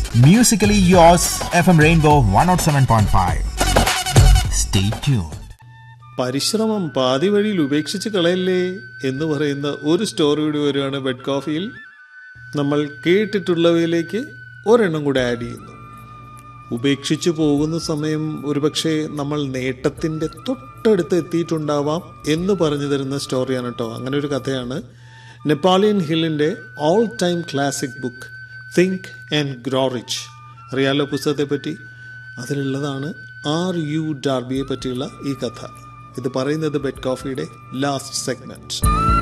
Musically yours, FM Rainbow 107.5. Stay tuned. പരിശ്രമം പാതി വഴിയിൽ ഉപേക്ഷിച്ച് കളയല്ലേ എന്ന് പറയുന്ന ഒരു സ്റ്റോറി കൂടി വരികയാണ് ബെഡ് കോഫിയിൽ നമ്മൾ കേട്ടിട്ടുള്ളവയിലേക്ക് ഒരെണ്ണം കൂടെ ആഡ് ചെയ്യുന്നു ഉപേക്ഷിച്ചു പോകുന്ന സമയം ഒരുപക്ഷെ നമ്മൾ നേട്ടത്തിൻ്റെ തൊട്ടടുത്ത് എത്തിയിട്ടുണ്ടാവാം എന്ന് പറഞ്ഞു തരുന്ന സ്റ്റോറിയാണ് കേട്ടോ അങ്ങനെ ഒരു കഥയാണ് നെപ്പാളിയൻ ഹില്ലിൻ്റെ all time classic book think and grow rich അറിയാലോ പുസ്തകത്തെ പറ്റി അതിലുള്ളതാണ് ആർ യു ഡാർബിയെ പറ്റിയുള്ള ഈ കഥ ഇത് പറയുന്നത് ബെഡ് കോഫിയുടെ ലാസ്റ്റ് സെഗ്മെന്റ്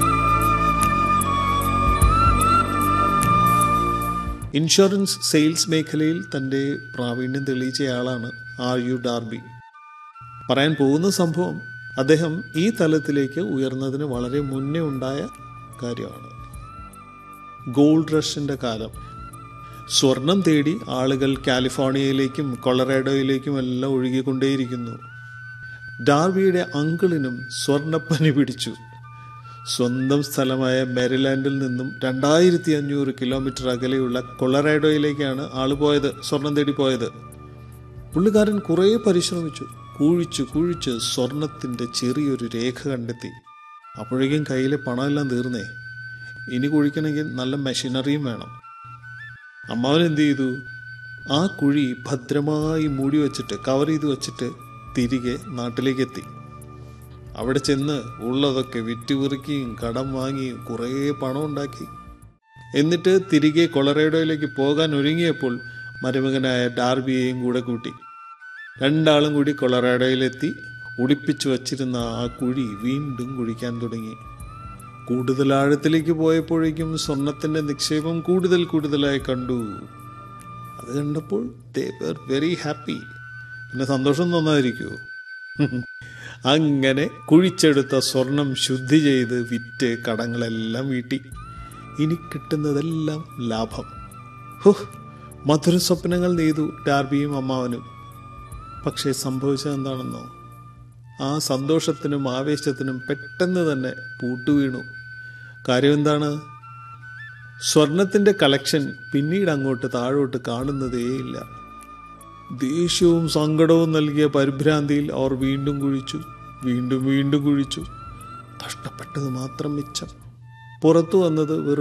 ഇൻഷുറൻസ് സെയിൽസ് മേഖലയിൽ തൻ്റെ പ്രാവീണ്യം തെളിയിച്ചയാളാണ് ആർ യു ഡാർബി പറയാൻ പോകുന്ന സംഭവം അദ്ദേഹം ഈ തലത്തിലേക്ക് ഉയർന്നതിന് വളരെ മുന്നേ ഉണ്ടായ കാര്യമാണ് ഗോൾഡ് റഷിൻ്റെ കാലം സ്വർണം തേടി ആളുകൾ കാലിഫോർണിയയിലേക്കും കൊളറാഡോയിലേക്കും എല്ലാം ഒഴുകിക്കൊണ്ടേയിരിക്കുന്നു ഡാർബിയുടെ അങ്കിളിനും സ്വർണ്ണപ്പനി പിടിച്ചു സ്വന്തം സ്ഥലമായ മെരിലാൻഡിൽ നിന്നും രണ്ടായിരത്തി അഞ്ഞൂറ് കിലോമീറ്റർ അകലെയുള്ള കൊളറാഡോയിലേക്കാണ് ആള് പോയത് സ്വർണം തേടി പോയത് പുള്ളിക്കാരൻ കുറേ പരിശ്രമിച്ചു കുഴിച്ചു കുഴിച്ച് സ്വർണത്തിൻ്റെ ചെറിയൊരു രേഖ കണ്ടെത്തി അപ്പോഴേക്കും കയ്യിലെ പണമെല്ലാം തീർന്നേ ഇനി കുഴിക്കണമെങ്കിൽ നല്ല മെഷീനറിയും വേണം അമ്മാവൻ എന്ത് ചെയ്തു ആ കുഴി ഭദ്രമായി മൂടി വെച്ചിട്ട് കവർ ചെയ്ത് വെച്ചിട്ട് തിരികെ നാട്ടിലേക്ക് എത്തി അവിടെ ചെന്ന് ഉള്ളതൊക്കെ വിറ്റുപെറുക്കിയും കടം വാങ്ങിയും കുറേ പണം ഉണ്ടാക്കി എന്നിട്ട് തിരികെ കൊളറേഡോയിലേക്ക് പോകാൻ ഒരുങ്ങിയപ്പോൾ മരുമകനായ ഡാർബിയെയും കൂടെ കൂട്ടി രണ്ടാളും കൂടി കൊളറാഡോയിലെത്തി ഉടിപ്പിച്ചു വച്ചിരുന്ന ആ കുഴി വീണ്ടും കുഴിക്കാൻ തുടങ്ങി കൂടുതൽ ആഴത്തിലേക്ക് പോയപ്പോഴേക്കും സ്വർണത്തിന്റെ നിക്ഷേപം കൂടുതൽ കൂടുതലായി കണ്ടു അത് കണ്ടപ്പോൾ ദേ വെർ വെരി ഹാപ്പി പിന്നെ സന്തോഷം തോന്നാതിരിക്കുമോ അങ്ങനെ കുഴിച്ചെടുത്ത സ്വർണം ശുദ്ധി ചെയ്ത് വിറ്റ് കടങ്ങളെല്ലാം വീട്ടി ഇനി കിട്ടുന്നതെല്ലാം ലാഭം ഹോ മധുര സ്വപ്നങ്ങൾ നെയ്തു ഡാർബിയും അമ്മാവനും പക്ഷേ സംഭവിച്ചത് എന്താണെന്നോ ആ സന്തോഷത്തിനും ആവേശത്തിനും പെട്ടെന്ന് തന്നെ പൂട്ടുവീണു കാര്യം എന്താണ് സ്വർണത്തിന്റെ കളക്ഷൻ പിന്നീട് അങ്ങോട്ട് താഴോട്ട് കാണുന്നതേയില്ല ദേഷ്യവും സങ്കടവും നൽകിയ പരിഭ്രാന്തിയിൽ അവർ വീണ്ടും കുഴിച്ചു വീണ്ടും വീണ്ടും കുഴിച്ചു നഷ്ടപ്പെട്ടത് മാത്രം മിച്ചം പുറത്തു വന്നത് വെറും